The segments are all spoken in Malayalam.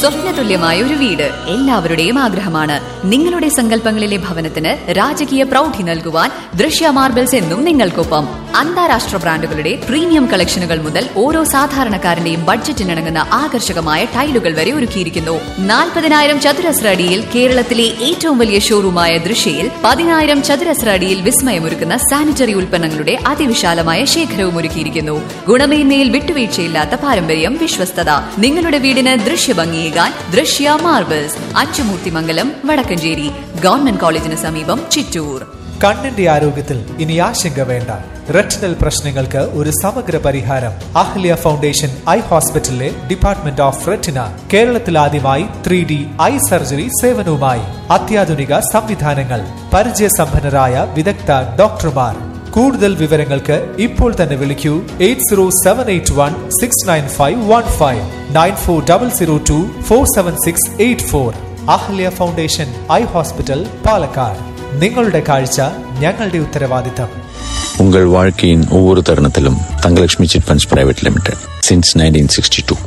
സ്വപ്നതുല്യമായ ഒരു വീട് എല്ലാവരുടെയും ആഗ്രഹമാണ് നിങ്ങളുടെ സങ്കല്പങ്ങളിലെ ഭവനത്തിന് രാജകീയ പ്രൗഢി നൽകുവാൻ ദൃശ്യ മാർബിൾസ് എന്നും നിങ്ങൾക്കൊപ്പം അന്താരാഷ്ട്ര ബ്രാൻഡുകളുടെ പ്രീമിയം കളക്ഷനുകൾ മുതൽ ഓരോ സാധാരണക്കാരന്റെയും ബഡ്ജറ്റിനിണങ്ങുന്ന ആകർഷകമായ ടൈലുകൾ വരെ ഒരുക്കിയിരിക്കുന്നു നാൽപ്പതിനായിരം ചതുരശ്ര അടിയിൽ കേരളത്തിലെ ഏറ്റവും വലിയ ഷോറൂമായ ദൃശ്യയിൽ പതിനായിരം ചതുരശ്ര അടിയിൽ വിസ്മയമൊരുക്കുന്ന സാനിറ്ററി ഉൽപ്പന്നങ്ങളുടെ അതിവിശാലമായ ശേഖരവും ഒരുക്കിയിരിക്കുന്നു ഗുണമേന്മയിൽ വിട്ടുവീഴ്ചയില്ലാത്ത പാരമ്പര്യം വിശ്വസ്തത നിങ്ങളുടെ വീടിന് ദൃശ്യഭംഗിയേകാൻ ദൃശ്യ മാർബിൾസ് അച്ചുമൂർത്തിമംഗലം വടക്കഞ്ചേരി ഗവൺമെന്റ് കോളേജിന് സമീപം ചിറ്റൂർ കണ്ണിന്റെ ആരോഗ്യത്തിൽ ഇനി ആശങ്ക വേണ്ട റെറ്റിനൽ പ്രശ്നങ്ങൾക്ക് ഒരു സമഗ്ര പരിഹാരം അഹ്ല്യ ഫൗണ്ടേഷൻ ഐ ഹോസ്പിറ്റലിലെ ഡിപ്പാർട്ട്മെന്റ് ഓഫ് റെറ്റിന കേരളത്തിൽ ആദ്യമായി ത്രീ ഡി ഐ സർജറി സേവനവുമായി അത്യാധുനിക സംവിധാനങ്ങൾ പരിചയസമ്പന്നരായ വിദഗ്ധ ഡോക്ടർമാർ കൂടുതൽ വിവരങ്ങൾക്ക് ഇപ്പോൾ തന്നെ വിളിക്കൂ eight zero seven eight one six nine five one five nine four double zero two four seven six eight four Ahalya foundation eye hospital Palakkad നിങ്ങളുടെ കാഴ്ച ഞങ്ങളുടെ ഉത്തരവാദിത്തം உங்கள் வாழ்க்கையின் ஒவ்வொரு தருணத்திலும் Thangalakshmi chit funds private limited since nineteen sixty two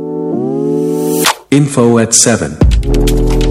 Info at 7.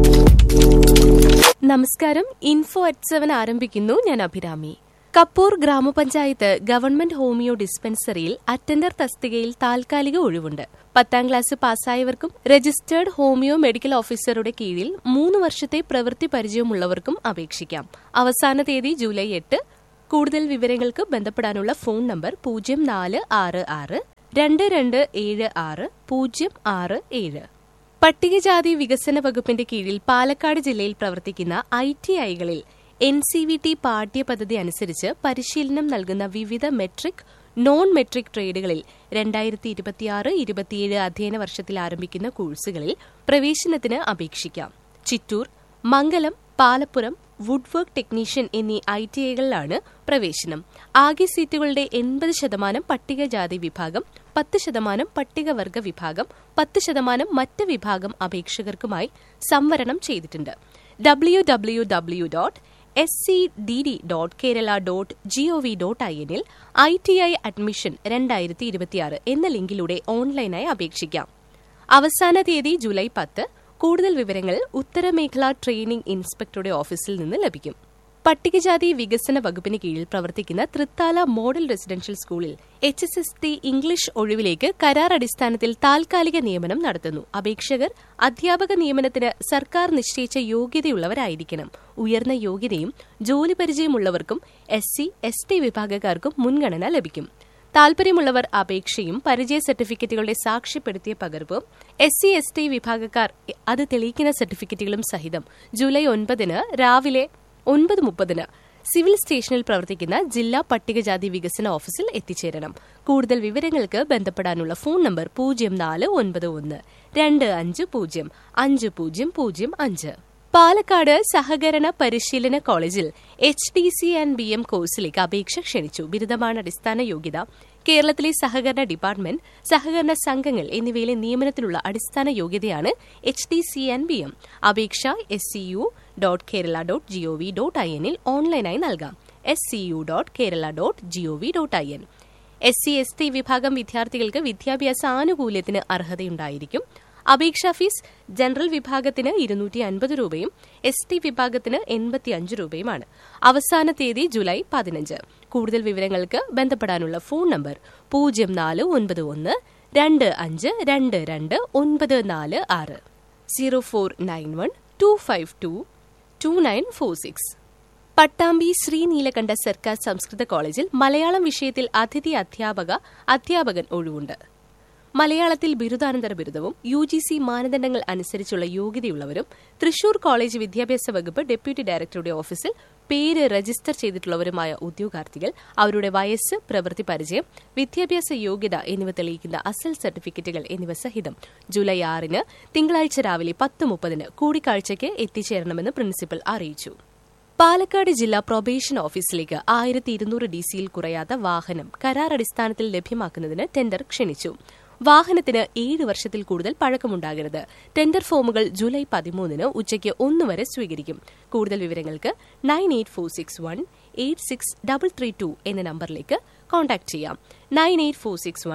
നമസ്കാരം ഇൻഫോ അറ്റ് സെവൻ ആരംഭിക്കുന്നു ഞാൻ അഭിരാമി കപ്പൂർ ഗ്രാമപഞ്ചായത്ത് ഗവൺമെന്റ് ഹോമിയോ ഡിസ്പെൻസറിയിൽ അറ്റൻഡർ തസ്തികയിൽ താൽക്കാലിക ഒഴിവുണ്ട് പത്താം ക്ലാസ് പാസ്സായവർക്കും രജിസ്റ്റേർഡ് ഹോമിയോ മെഡിക്കൽ ഓഫീസറുടെ കീഴിൽ മൂന്ന് വർഷത്തെ പ്രവൃത്തി പരിചയമുള്ളവർക്കും അപേക്ഷിക്കാം അവസാന തീയതി ജൂലൈ എട്ട് കൂടുതൽ വിവരങ്ങൾക്ക് ബന്ധപ്പെടാനുള്ള ഫോൺ നമ്പർ പൂജ്യം നാല് ആറ് ആറ് രണ്ട് രണ്ട് ഏഴ് ആറ് പൂജ്യം ആറ് ഏഴ് പട്ടികജാതി വികസന വകുപ്പിന്റെ കീഴിൽ പാലക്കാട് ജില്ലയിൽ പ്രവർത്തിക്കുന്ന ഐ ടി ഐകളിൽ എൻ സി വി ടി പാഠ്യപദ്ധതി അനുസരിച്ച് പരിശീലനം നൽകുന്ന വിവിധ മെട്രിക് നോൺ മെട്രിക് ട്രേഡുകളിൽ രണ്ടായിരത്തി ഇരുപത്തിയാറ് ഇരുപത്തിയേഴ് അധ്യയന വർഷത്തിൽ ആരംഭിക്കുന്ന കോഴ്സുകളിൽ പ്രവേശനത്തിന് അപേക്ഷിക്കാം Chittur Mangalam Palappuram wood work technician എന്നീ ഐ ടി ഐകളിലാണ് പ്രവേശനം ആകെ സീറ്റുകളുടെ എൺപത് ശതമാനം പട്ടികജാതി വിഭാഗം പത്ത് ശതമാനം പട്ടികവർഗ വിഭാഗം പത്ത് ശതമാനം മറ്റ് വിഭാഗം അപേക്ഷകർക്കുമായി സംവരണം ചെയ്തിട്ടുണ്ട് W W W dot S C D D dot Kerala dot G O V dot I എന്നിൽ ഐ ടി ഐ അഡ്മിഷൻ രണ്ടായിരത്തി ഇരുപത്തിയാറ് എന്ന ലിങ്കിലൂടെ ഓൺലൈനായി അപേക്ഷിക്കാം അവസാന തീയതി ജൂലൈ പത്ത് കൂടുതൽ വിവരങ്ങൾ ഉത്തരമേഖല ട്രെയിനിംഗ് ഇൻസ്പെക്ടറുടെ ഓഫീസിൽ നിന്ന് ലഭിക്കും പട്ടികജാതി വികസന വകുപ്പിന് കീഴിൽ പ്രവർത്തിക്കുന്ന തൃത്താല മോഡൽ റെസിഡൻഷ്യൽ സ്കൂളിൽ H S S T English ഒഴിവിലേക്ക് കരാർ അടിസ്ഥാനത്തിൽ താൽക്കാലിക നിയമനം നടത്തുന്നു അപേക്ഷകർ അധ്യാപക നിയമനത്തിന് സർക്കാർ നിശ്ചയിച്ച യോഗ്യതയുള്ളവരായിരിക്കണം ഉയർന്ന യോഗ്യതയും ജോലി പരിചയമുള്ളവർക്കും എസ് സി എസ് ടി വിഭാഗക്കാർക്കും മുൻഗണന ലഭിക്കും താൽപര്യമുള്ളവർ അപേക്ഷയും പരിചയ സർട്ടിഫിക്കറ്റുകളുടെ സാക്ഷ്യപ്പെടുത്തിയ പകർപ്പ് എസ് സി എസ് ടി വിഭാഗക്കാർ അത് തെളിയിക്കുന്ന സർട്ടിഫിക്കറ്റുകളും സഹിതം ജൂലൈ ഒൻപതിന് രാവിലെ ഒൻപത് മുപ്പതിന് സിവിൽ സ്റ്റേഷനിൽ പ്രവർത്തിക്കുന്ന ജില്ലാ പട്ടികജാതി വികസന ഓഫീസിൽ എത്തിച്ചേരണം കൂടുതൽ വിവരങ്ങൾക്ക് ബന്ധപ്പെടാനുള്ള ഫോൺ നമ്പർ പൂജ്യം നാല് ഒൻപത് ഒന്ന് രണ്ട് അഞ്ച് പൂജ്യം അഞ്ച് പൂജ്യം പൂജ്യം അഞ്ച് പാലക്കാട് സഹകരണ പരിശീലന കോളേജിൽ H D C and B M കോഴ്സിലേക്ക് അപേക്ഷ ക്ഷണിച്ചു ബിരുദമാണ് അടിസ്ഥാന യോഗ്യത കേരളത്തിലെ സഹകരണ ഡിപ്പാർട്ട്മെന്റ് സഹകരണ സംഘങ്ങൾ എന്നിവയിലെ നിയമനത്തിനുള്ള അടിസ്ഥാന യോഗ്യതയാണ് H D C and B M അപേക്ഷ S C U dot Kerala dot G O V dot I എന്നിൽ ഓൺലൈനായി നൽകാം S C U dot Kerala dot G O V dot I N S C S T വിഭാഗം വിദ്യാർത്ഥികൾക്ക് വിദ്യാഭ്യാസ ആനുകൂല്യത്തിന് അർഹതയുണ്ടായിരിക്കും അപേക്ഷാ ഫീസ് ജനറൽ വിഭാഗത്തിന് ഇരുന്നൂറ്റി അൻപത് രൂപയും എസ് ടി വിഭാഗത്തിന് എൺപത്തിയഞ്ച് രൂപയുമാണ് അവസാന തീയതി ജൂലൈ പതിനഞ്ച് കൂടുതൽ വിവരങ്ങൾക്ക് ബന്ധപ്പെടാനുള്ള ഫോൺ നമ്പർ പൂജ്യം നാല് ഒൻപത് ഒന്ന് രണ്ട് അഞ്ച് രണ്ട് രണ്ട് ഒൻപത് നാല് ആറ് zero four nine one two five two two nine four six Pattambi Sreeneelakanta സർക്കാർ സംസ്കൃത കോളേജിൽ മലയാളം വിഷയത്തിൽ അതിഥി അധ്യാപക അധ്യാപകൻ ഒഴിവുണ്ട് മലയാളത്തിൽ ബിരുദാനന്തര ബിരുദവും യു ജി സി മാനദണ്ഡങ്ങൾ അനുസരിച്ചുള്ള യോഗ്യതയുള്ളവരും തൃശൂർ കോളേജ് വിദ്യാഭ്യാസ വകുപ്പ് ഡെപ്യൂട്ടി ഡയറക്ടറുടെ ഓഫീസിൽ പേര് രജിസ്റ്റർ ചെയ്തിട്ടുള്ളവരുമായ ഉദ്യോഗാർത്ഥികൾ അവരുടെ വയസ്സ് പ്രവൃത്തി പരിചയം വിദ്യാഭ്യാസ യോഗ്യത എന്നിവ തെളിയിക്കുന്ന അസൽ സർട്ടിഫിക്കറ്റുകൾ എന്നിവ സഹിതം ജൂലൈ ആറിന് തിങ്കളാഴ്ച രാവിലെ പത്ത് മുപ്പതിന് കൂടിക്കാഴ്ചയ്ക്ക് എത്തിച്ചേരണമെന്ന് പ്രിൻസിപ്പൽ അറിയിച്ചു പാലക്കാട് ജില്ലാ പ്രൊബേഷൻ ഓഫീസിലേക്ക് ആയിരത്തി ഇരുന്നൂറ് ഡി സിയിൽ കുറയാത്ത വാഹനം കരാർ അടിസ്ഥാനത്തിൽ ലഭ്യമാക്കുന്നതിന് ടെൻഡർ ക്ഷണിച്ചു വാഹനത്തിന് ഏഴ് വർഷത്തിൽ കൂടുതൽ പഴക്കമുണ്ടാകരുത് ടെൻഡർ ഫോമുകൾ ജൂലൈ പതിമൂന്നിന് ഉച്ചയ്ക്ക് ഒന്ന് വരെ സ്വീകരിക്കും കൂടുതൽ വിവരങ്ങൾക്ക് nine eight four six one eight six double three two എന്ന നമ്പറിലേക്ക് കോൺടാക്ട് ചെയ്യാം nine eight four six one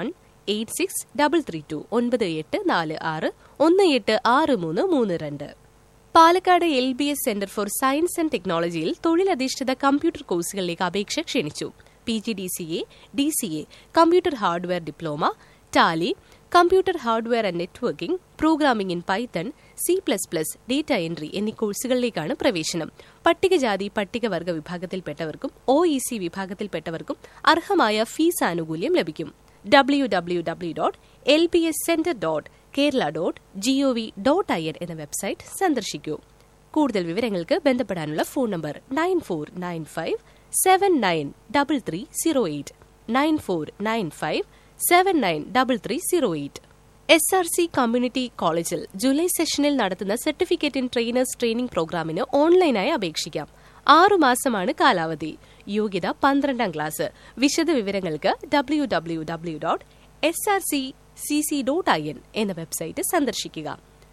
eight six double three two ഒൻപത് എട്ട് നാല് ആറ് ഒന്ന് എട്ട് ആറ് മൂന്ന് മൂന്ന് രണ്ട് Palakkad L B S centre for science and ടെക്നോളജിയിൽ തൊഴിലധിഷ്ഠിത കമ്പ്യൂട്ടർ കോഴ്സുകളിലേക്ക് അപേക്ഷ ക്ഷണിച്ചു P G D C A D C A computer hardware diploma tally computer hardware and networking programming in python C plus plus data entry എന്നീ കോഴ്സുകളിലേക്കാണ് പ്രവേശനം പട്ടികജാതി പട്ടികവർഗ വിഭാഗത്തിൽപ്പെട്ടവർക്കും ഒ ഇ സി വിഭാഗത്തിൽപ്പെട്ടവർക്കും അർഹമായ ഫീസ് ആനുകൂല്യം ലഭിക്കും W W W dot L B S centre dot Kerala dot G O V dot I N എന്ന വെബ്സൈറ്റ് സന്ദർശിക്കൂ കൂടുതൽ വിവരങ്ങൾക്ക് ബന്ധപ്പെടാനുള്ള phone number nine four nine five seven nine double three zero eight nine four nine five seven nine double three zero eight S R C community കോളേജിൽ ജൂലൈ സെഷനിൽ നടത്തുന്ന സർട്ടിഫിക്കറ്റ് ഇൻ ട്രെയിനേഴ്സ് ട്രെയിനിംഗ് പ്രോഗ്രാമിന് ഓൺലൈനായി അപേക്ഷിക്കാം ആറുമാസമാണ് കാലാവധി യോഗ്യത പന്ത്രണ്ടാം ക്ലാസ് വിശദ വിവരങ്ങൾക്ക് W W W dot S R C C C dot I N എന്ന വെബ്സൈറ്റ് സന്ദർശിക്കുക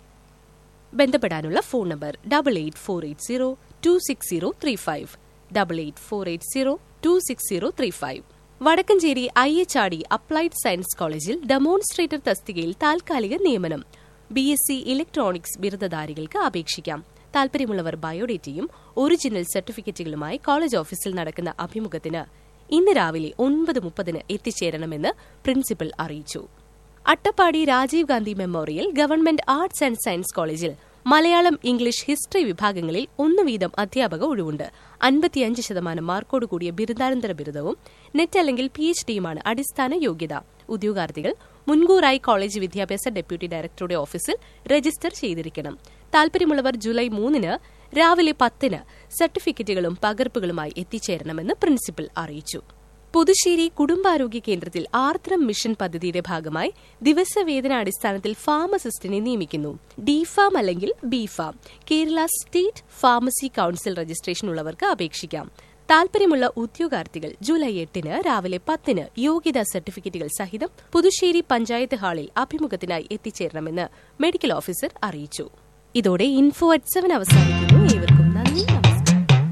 ബന്ധപ്പെടാനുള്ള phone number double eight four eight zero two six zero three five double eight four eight zero two six zero three five Vadakkanchery I H R D applied science കോളേജിൽ ഡെമോൺസ്ട്രേറ്റർ തസ്തികയിൽ താൽക്കാലിക നിയമനം ബി എസ് സി ഇലക്ട്രോണിക്സ് ബിരുദധാരികൾക്ക് അപേക്ഷിക്കാം താൽപര്യമുള്ളവർ ബയോഡേറ്റയും ഒറിജിനൽ സർട്ടിഫിക്കറ്റുകളുമായി കോളേജ് ഓഫീസിൽ നടക്കുന്ന അഭിമുഖത്തിന് ഇന്ന് രാവിലെ ഒൻപത് മുപ്പതിന് എത്തിച്ചേരണമെന്ന് പ്രിൻസിപ്പൽ അറിയിച്ചു Attappadi Rajiv Gandhi memorial government arts and science കോളേജിൽ മലയാളം ഇംഗ്ലീഷ് ഹിസ്റ്ററി വിഭാഗങ്ങളിൽ ഒന്നു വീതം അധ്യാപക ഒഴിവുണ്ട് അൻപത്തിയഞ്ച് ശതമാനം മാർക്കോട് കൂടിയ ബിരുദാനന്തര ബിരുദവും നെറ്റ് അല്ലെങ്കിൽ പി എച്ച് ഡിയുമാണ് അടിസ്ഥാന യോഗ്യത ഉദ്യോഗാർത്ഥികൾ മുൻകൂറായി കോളേജ് വിദ്യാഭ്യാസ ഡെപ്യൂട്ടി ഡയറക്ടറുടെ ഓഫീസിൽ രജിസ്റ്റർ ചെയ്തിരിക്കണം താൽപര്യമുള്ളവർ ജൂലൈ മൂന്നിന് രാവിലെ പത്തിന് സർട്ടിഫിക്കറ്റുകളും പകർപ്പുകളുമായി എത്തിച്ചേരണമെന്ന് പ്രിൻസിപ്പൽ അറിയിച്ചു പുതുശ്ശേരി കുടുംബാരോഗ്യ കേന്ദ്രത്തിൽ ആർദ്രം മിഷൻ പദ്ധതിയുടെ ഭാഗമായി ദിവസവേതനാടിസ്ഥാനത്തിൽ ഫാർമസിസ്റ്റിനെ നിയമിക്കുന്നു ഡി ഫാം അല്ലെങ്കിൽ B pharm Kerala state pharmacy council registration ഉള്ളവർക്ക് അപേക്ഷിക്കാം താൽപര്യമുള്ള ഉദ്യോഗാർത്ഥികൾ ജൂലൈ എട്ടിന് രാവിലെ പത്തിന് യോഗ്യതാ സർട്ടിഫിക്കറ്റുകൾ സഹിതം പുതുശ്ശേരി പഞ്ചായത്ത് ഹാളിൽ അഭിമുഖത്തിനായി എത്തിച്ചേരണമെന്ന് മെഡിക്കൽ ഓഫീസർ അറിയിച്ചു ഇതോടെ ഇൻഫോ അറ്റ് സെവൻ അവസാനിക്കുന്നു ഏവർക്കും നന്ദി നമസ്കാരം